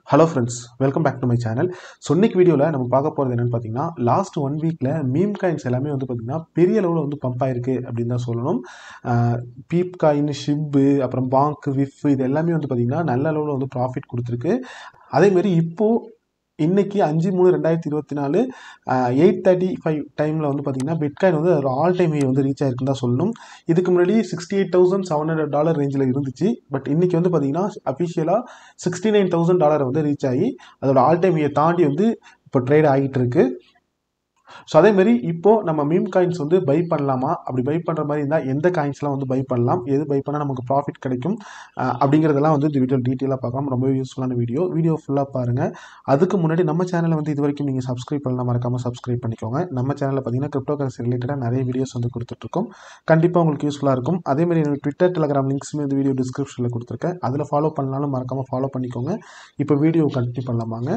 hello friends welcome back to my channel so இன்னைக்கு வீடியோவில் நம்ம பார்க்க போகிறது என்னென்னு பார்த்தீங்கன்னா லாஸ்ட் ஒன் வீக்கில் மீம் காயின்ஸ் எல்லாமே வந்து பார்த்திங்கன்னா பெரிய அளவில் வந்து பம்ப் ஆயிருக்கு அப்படின்னு தான் சொல்லணும் பீப் காயின் ஷிப்பு அப்புறம் பாங்க் விஃப் இது எல்லாமே வந்து பார்த்திங்கன்னா நல்ல அளவில் வந்து ப்ராஃபிட் கொடுத்துருக்கு அதேமாரி இப்போது இன்னைக்கு அஞ்சு மூணு ரெண்டாயிரத்தி இருபத்தி நாலு எயிட் தேர்ட்டி ஃபைவ் டைமில் வந்து பார்த்தீங்கன்னா பிட்காயின் வந்து ஒரு ஆல் டைம் ஹை வந்து ரீச் ஆயிருக்குன்னு தான் சொல்லணும் இதுக்கு முன்னாடி sixty eight thousand seven hundred dollar ரேஞ்சில் இருந்துச்சு பட் இன்னைக்கு வந்து பார்த்தீங்கன்னா அஃபிஷியலாக சிக்ஸ்டி நைன் தௌசண்ட் டாலர் வந்து ரீச் ஆகி அதோட ஆல் டைம் ஹையை தாண்டி வந்து இப்போ ட்ரேட் ஆகிட்டு இருக்கு ஸோ அதேமாரி இப்போது நம்ம மீம் காயின்ஸ் வந்து பை பண்ணலாமா அப்படி பை பண்ணுற மாதிரி இருந்தால் எந்த காயின்ஸ்லாம் வந்து பை பண்ணலாம் எது பை பண்ணால் நமக்கு ப்ராஃபிட் கிடைக்கும் அஹ் அப்படிங்கிறதெல்லாம் வந்து இந்த வீடியோ டீட்டெயிலாக பார்க்கலாம் ரொம்ப யூஸ்ஃபுல்லான வீடியோ வீடியோ ஃபுல்லாக பாருங்கள் அதுக்கு முன்னாடி நம்ம சேனலை வந்து இது வரைக்கும் நீங்கள் சப்ஸ்கிரைப் பண்ணலாம் மறக்காமல் சப்ஸ்கிரைப் பண்ணிக்கோங்க நம்ம சேனலில் பார்த்தீங்கன்னா கிரிப்டோ கரன்சி ரிலேட்டடாக நிறைய வீடியோஸ் வந்து கொடுத்துட்ருக்கோம் கண்டிப்பாக உங்களுக்கு யூஸ்ஃபுல்லாக இருக்கும் அதேமாதிரி எனக்கு ட்விட்டர் டெலகிராம் லிங்க்ஸுமே இந்த வீடியோ டிஸ்கிரிப்ஷனில் கொடுத்துருக்கேன் அதில் ஃபாலோ பண்ணாலும் மறக்காமல் ஃபாலோ பண்ணிக்கோங்க இப்போ வீடியோ கண்டினியூ பண்ணலாமாங்க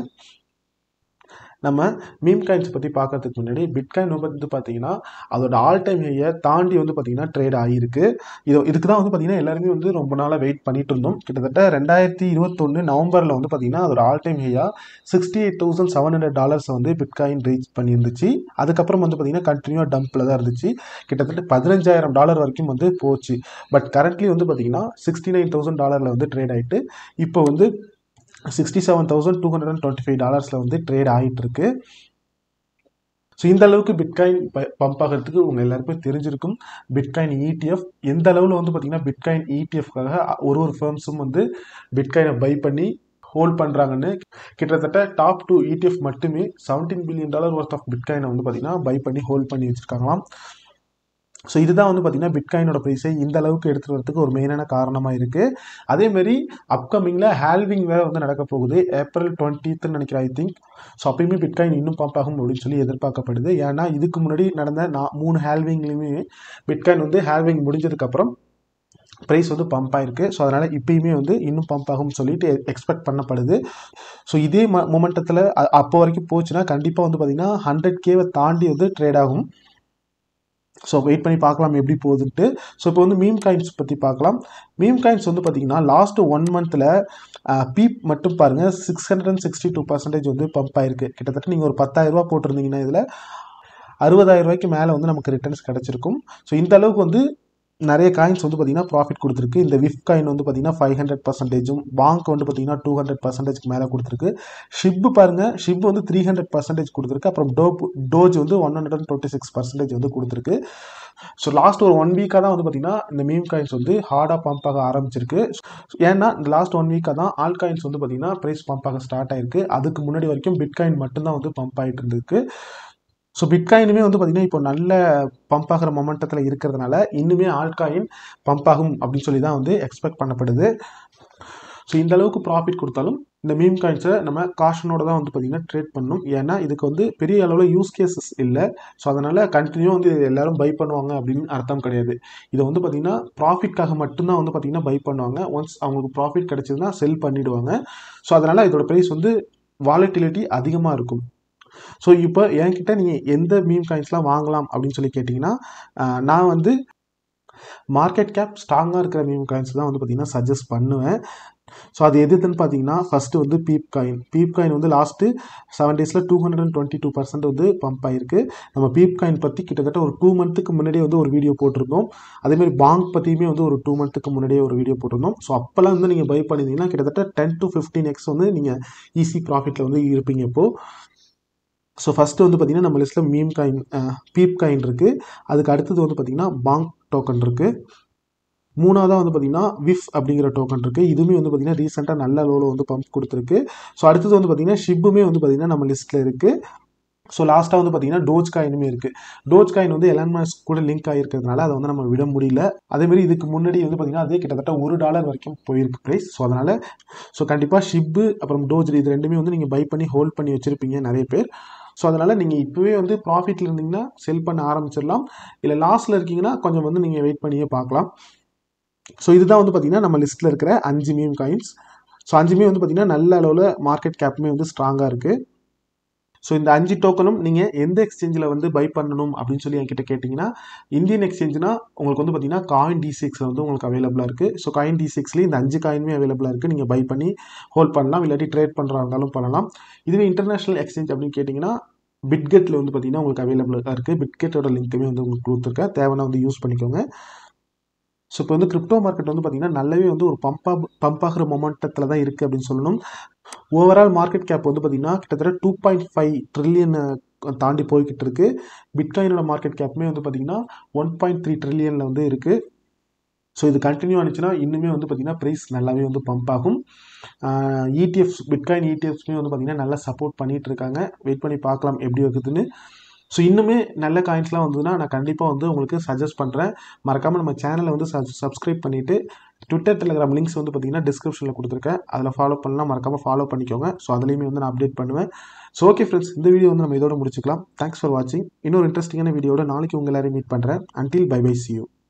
நம்ம மீம் காயின்ஸ் பற்றி பார்க்கறதுக்கு முன்னாடி பிட்காயின் வந்து பார்த்தீங்கன்னா அதோட ஆல் டைம் ஹையை தாண்டி வந்து பார்த்தீங்கன்னா ட்ரேட் ஆகியிருக்கு இது இதுக்கு தான் வந்து பார்த்தீங்கன்னா எல்லாருமே வந்து ரொம்ப நாளாக வெயிட் பண்ணிட்டு இருந்தோம் கிட்டத்தட்ட ரெண்டாயிரத்தி இருபத்தொன்று நவம்பரில் வந்து பார்த்தீங்கன்னா அதோட ஆல் டைம் ஹையாக sixty eight thousand seven hundred dollars வந்து பிட்காயின் ரீச் பண்ணியிருந்துச்சு அதுக்கப்புறம் வந்து பார்த்தீங்கன்னா கண்டினியூவாக டம்பில் தான் இருந்துச்சு கிட்டத்தட்ட பதினஞ்சாயிரம் டாலர் வரைக்கும் வந்து போச்சு பட் கரண்ட்லி வந்து பார்த்தீங்கன்னா சிக்ஸ்டி நைன் தௌசண்ட் டாலரில் வந்து ட்ரேட் ஆகிட்டு இப்போ வந்து sixty seven thousand two hundred and twenty five டாலர்ஸில் வந்து ட்ரேட் ஆகிட்டு இருக்கு ஸோ இந்த அளவுக்கு பிட்காயின் பம்ப் ஆகிறதுக்கு உங்கள் எல்லாருக்குமே தெரிஞ்சிருக்கும் பிட்காயின் இடிஎஃப் எந்த அளவில் வந்து பார்த்தீங்கன்னா பிட்காயின் இடிஎஃப்காக ஒரு ஒரு ஃபேர்ம்ஸும் வந்து பிட்காயினை பை பண்ணி ஹோல்ட் பண்ணுறாங்கன்னு கிட்டத்தட்ட டாப் டூ இடிஎஃப் மட்டுமே seventeen billion dollar worth of பிட்காயினை வந்து பார்த்தீங்கன்னா பை பண்ணி ஹோல்ட் பண்ணி வச்சுருக்காங்களாம் ஸோ இதுதான் வந்து பார்த்தீங்கன்னா பிட்காயினோட ப்ரைஸை இந்த அளவுக்கு எடுத்துகிட்டு வரதுக்கு ஒரு மெயினான காரணமாக இருக்குது அதேமாரி அப்கமிங்கில் ஹேல்விங் வேறு வந்து நடக்க போகுது ஏப்ரல் டுவெண்ட்டித்துன்னு நினைக்கிறேன் ஐ திங்க் ஸோ அப்பயுமே பிட்காயின் இன்னும் பம்ப் ஆகும் அப்படின்னு சொல்லி எதிர்பார்க்கப்படுது ஏன்னா இதுக்கு முன்னாடி நடந்த நான் மூணு ஹேல்விங்லேயுமே பிட்காயின் வந்து ஹேல்விங் முடிஞ்சதுக்கப்புறம் ப்ரைஸ் வந்து பம்ப் ஆயிருக்கு ஸோ அதனால் இப்பயுமே வந்து இன்னும் பம்ப் ஆகும்னு சொல்லிட்டு எக்ஸ்பெக்ட் பண்ணப்படுது ஸோ இதே ம மொமெண்டத்தில் அப்போ வரைக்கும் போச்சுன்னா கண்டிப்பாக வந்து பார்த்திங்கன்னா ஹண்ட்ரட் கேவை தாண்டி வந்து ட்ரேட் ஆகும் ஸோ வெயிட் பண்ணி பார்க்கலாம் எப்படி போகுதுன்ட்டு ஸோ இப்போ வந்து மீம் காயின்ஸ் பற்றி பார்க்கலாம் மீம் காயின்ஸ் வந்து பார்த்தீங்கன்னா லாஸ்ட் ஒன் மந்தில் பீப் மட்டும் பாருங்கள் six hundred and sixty two percentage வந்து பம்ப் ஆயிருக்கு கிட்டத்தட்ட நீங்கள் ஒரு பத்தாயிரரூபா போட்டிருந்தீங்கன்னா இதில் அறுபதாயிரம் ரூபாய்க்கு மேலே வந்து நமக்கு ரிட்டர்ன்ஸ் கிடச்சிருக்கும் ஸோ இந்த அளவுக்கு வந்து நிறைய காயின்ஸ் வந்து பார்த்தீங்கன்னா ப்ராஃபிட் கொடுத்துருக்கு இந்த விஃப் காயின் வந்து பார்த்தீங்கன்னா ஃபைவ் ஹண்ட்ரட் பர்சன்டேஜும் பாங்க் வந்து பார்த்தீங்கன்னா டூ ஹண்ட்ரட் பர்சன்டேஜ்க்கு மேலே கொடுத்துருக்கு ஷிப்பு பாருங்கள் ஷிப் வந்து த்ரீ ஹண்ட்ரட் பர்சன்டேஜ் கொடுத்துருக்கு அப்புறம் டோப் டோஜ் வந்து one hundred and twenty six percentage வந்து கொடுத்துருக்கு ஸோ லாஸ்ட் ஒரு ஒன் வீக்காக தான் வந்து பார்த்தீங்கன்னா இந்த மீம் காயின்ஸ் வந்து ஹார்டாக பம்ப் ஆக ஆரம்பிச்சிருக்கு ஏன்னா இந்த லாஸ்ட் ஒன் வீக்காக தான் ஆல் காயின்ஸ் வந்து பார்த்தீங்கன்னா ப்ரைஸ் பம்ப் ஆக ஸ்டார்ட் ஆயிருக்கு அதுக்கு முன்னாடி வரைக்கும் பிட்காயின் மட்டும்தான் வந்து பம்ப் ஆகிட்டு இருந்திருக்கு ஸோ பிட்காயினுமே வந்து பார்த்திங்கன்னா இப்போ நல்ல பம்ப் ஆகிற மொமெண்டத்தில் இருக்கிறதுனால இன்னுமே ஆல்காயின் பம்ப் ஆகும் அப்படின்னு சொல்லி தான் வந்து எக்ஸ்பெக்ட் பண்ணப்படுது ஸோ இந்த அளவுக்கு ப்ராஃபிட் கொடுத்தாலும் இந்த மீம் காயின்ஸை நம்ம காஷனோட தான் வந்து பார்த்திங்கன்னா ட்ரேட் பண்ணணும் ஏன்னா இதுக்கு வந்து பெரிய அளவில் யூஸ் கேசஸ் இல்லை ஸோ அதனால் கண்டினியூ வந்து எல்லோரும் பை பண்ணுவாங்க அப்படின்னு அர்த்தம் கிடையாது இதை வந்து பார்த்திங்கன்னா ப்ராஃபிட்காக மட்டும்தான் வந்து பார்த்திங்கன்னா பை பண்ணுவாங்க ஒன்ஸ் அவங்களுக்கு ப்ராஃபிட் கிடச்சதுன்னா செல் பண்ணிவிடுவாங்க ஸோ அதனால் இதோட ப்ரைஸ் வந்து வாலட்டிலிட்டி அதிகமாக இருக்கும் ஸோ இப்போ என்கிட்ட நீங்கள் எந்த மீம் காயின்ஸ்லாம் வாங்கலாம் அப்படின்னு சொல்லி கேட்டிங்கன்னா நான் வந்து மார்க்கெட் கேப் ஸ்ட்ராங்காக இருக்கிற மீம் காயின்ஸ் தான் வந்து பார்த்திங்கன்னா சஜஸ்ட் பண்ணுவேன் ஸோ அது எதுன்னு பார்த்தீங்கன்னா ஃபஸ்ட்டு வந்து பீப் காயின் பீப் காயின் வந்து லாஸ்ட்டு செவன் டேஸில் two hundred and twenty two percent வந்து பம்ப் ஆயிருக்கு நம்ம பீப் காயின் பற்றி கிட்டத்தட்ட ஒரு டூ மந்த்துக்கு முன்னாடியே வந்து ஒரு வீடியோ போட்டிருந்தோம் அதேமாதிரி பாங்க் பற்றியுமே வந்து ஒரு டூ மந்த்துக்கு முன்னாடியே ஒரு வீடியோ போட்டிருந்தோம் ஸோ அப்போல்லாம் வந்து நீங்கள் பை பண்ணியிருந்தீங்கன்னா கிட்டத்தட்ட டென் டு ஃபிஃப்டீன் எக்ஸ் வந்து நீங்கள் ஈஸி ப்ராஃபிட்டில் வந்து இருப்பீங்க இப்போது ஸோ ஃபஸ்ட்டு வந்து பார்த்திங்கன்னா நம்ம லிஸ்ட்டில் மீம் காயின் பீப் காயின் இருக்குது அதுக்கு அடுத்தது வந்து பார்த்திங்கன்னா பாங்க் டோக்கன் இருக்குது மூணாவதாக வந்து பார்த்திங்கன்னா விஃப் அப்படிங்கிற டோக்கன் இருக்குது இதுவுமே வந்து பார்த்திங்கன்னா ரீசெண்டாக நல்ல லோவில் வந்து பம்ப் கொடுத்துருக்கு ஸோ அடுத்தது வந்து பார்த்திங்கன்னா ஷிப்புமே வந்து பார்த்திங்கன்னா நம்ம லிஸ்ட்டில் இருக்குது ஸோ லாஸ்ட்டாக வந்து பார்த்தீங்கன்னா டோஜ் காயினுமே இருக்குது டோஜ் காயின் வந்து எலான் மாஸ் கூட லிங்க் ஆகிருக்கிறதுனால அதை வந்து நம்ம விட முடியல அதேமாரி இதுக்கு முன்னாடி வந்து பார்த்திங்கன்னா அதே கிட்டத்தட்ட ஒரு டாலர் வரைக்கும் போயிருக்கு ப்ரைஸ் ஸோ அதனால் ஸோ கண்டிப்பாக ஷிப்பு அப்புறம் டோஜ் இது ரெண்டுமே வந்து நீங்கள் பை பண்ணி ஹோல்ட் பண்ணி வச்சுருப்பீங்க நிறைய பேர் ஸோ அதனால் நீங்கள் இப்போவே வந்து ப்ராஃபிட்டில் இருந்தீங்கன்னா செல் பண்ண ஆரம்பிச்சிடலாம் இல்லை லாஸில் இருக்கீங்கன்னா கொஞ்சம் வந்து நீங்கள் வெயிட் பண்ணியே பார்க்கலாம் ஸோ இதுதான் வந்து பார்த்திங்கன்னா நம்ம லிஸ்ட்டில் இருக்கிற அஞ்சு மீம் காயின்ஸ் ஸோ அஞ்சுமே வந்து பார்த்திங்கன்னா நல்ல அளவில் மார்க்கெட் கேப்புமே வந்து ஸ்ட்ராங்காக இருக்குது ஸோ இந்த அஞ்சு டோக்கனும் நீங்கள் எந்த எக்ஸ்சேஞ்சில் வந்து பை பண்ணணும் அப்படின்னு சொல்லி என்கிட்ட கேட்டிங்கன்னா இந்தியன் எக்ஸ்சேஞ்சுனா உங்களுக்கு வந்து பார்த்தீங்கன்னா காயின் டி சிக்ஸில் வந்து உங்களுக்கு அவைலபிளாக இருக்குது ஸோ காயின் டி சிக்ஸ்லேயும் இந்த அஞ்சு காயினுமே அவைலபிளாக இருக்குது நீங்கள் பை பண்ணி ஹோல்ட் பண்ணலாம் இல்லாட்டி ட்ரேட் பண்ணுறா இருந்தாலும் பண்ணலாம் இதுவே இன்டர்நேஷனல் எக்ஸ்சேஞ்ச் அப்படின்னு கேட்டிங்கன்னா பிட்கெட்டில் வந்து பார்த்தீங்கன்னா உங்களுக்கு அவைலபிளாக இருக்குது பிட்கெட்டோட லிங்க்குமே வந்து உங்களுக்கு கொடுத்துருக்கேன் தேவைன்னா வந்து யூஸ் பண்ணிக்கோங்க ஸோ இப்போ வந்து கிரிப்டோ மார்க்கெட் வந்து பார்த்தீங்கன்னா நல்லாவே வந்து ஒரு பம்பாக பம்ப் ஆகிற மொமெண்டத்தில் தான் இருக்குது அப்படின்னு சொல்லணும் ஓவரால் மார்க்கெட் கேப் வந்து பார்த்தீங்கன்னா கிட்டத்தட்ட டூ பாயிண்ட் ஃபைவ் ட்ரில்லியன் தாண்டி போய்கிட்டு இருக்கு பிட்காயினோட மார்க்கெட் கேப்புமே வந்து பார்த்தீங்கன்னா ஒன் பாயிண்ட் த்ரீ ட்ரில்லியனில் வந்து இருக்குது ஸோ இது கண்டினியூ ஆனிச்சுன்னா இன்னுமே வந்து பார்த்திங்கன்னா ப்ரைஸ் நல்லாவே வந்து பம்ப் ஆகும் இடிஎஃப்ஸ் பிட்காயின் இடிஎஃப்ஸ்மே வந்து பார்த்திங்கன்னா நல்லா சப்போர்ட் பண்ணிகிட்டு இருக்காங்க வெயிட் பண்ணி பார்க்கலாம் எப்படி வருதுன்னு ஸோ இன்னுமே நல்ல காயின்ஸ்லாம் வந்ததுன்னா நான் கண்டிப்பாக வந்து உங்களுக்கு சஜஸ்ட் பண்ணுறேன் மறக்காமல் நம்ம சேனலை வந்து சப்ஸ்கிரைப் பண்ணிவிட்டு ட்விட்டர் டெலிகிராம் லிங்க்ஸ் வந்து பார்த்தீங்கன்னா டிஸ்கிரிப்ஷனில் கொடுத்துருக்கேன் அதில் ஃபாலோ பண்ணலாம் மறக்காமல் ஃபாலோ பண்ணிக்கோங்க ஸோ அதுலேயுமே வந்து நான் அப்டேட் பண்ணுவேன் ஸோ ஓகே ஃப்ரெண்ட்ஸ் இந்த வீடியோ வந்து நம்ம இதோட முடிச்சுக்கலாம் தேங்க்ஸ் ஃபார் வாட்சிங் இன்னொரு இன்ட்ரெஸ்டிங்கான வீடியோட நாளைக்கு உங்கள் எல்லாரையும் மீட் பண்ணுறேன் until bye bye see you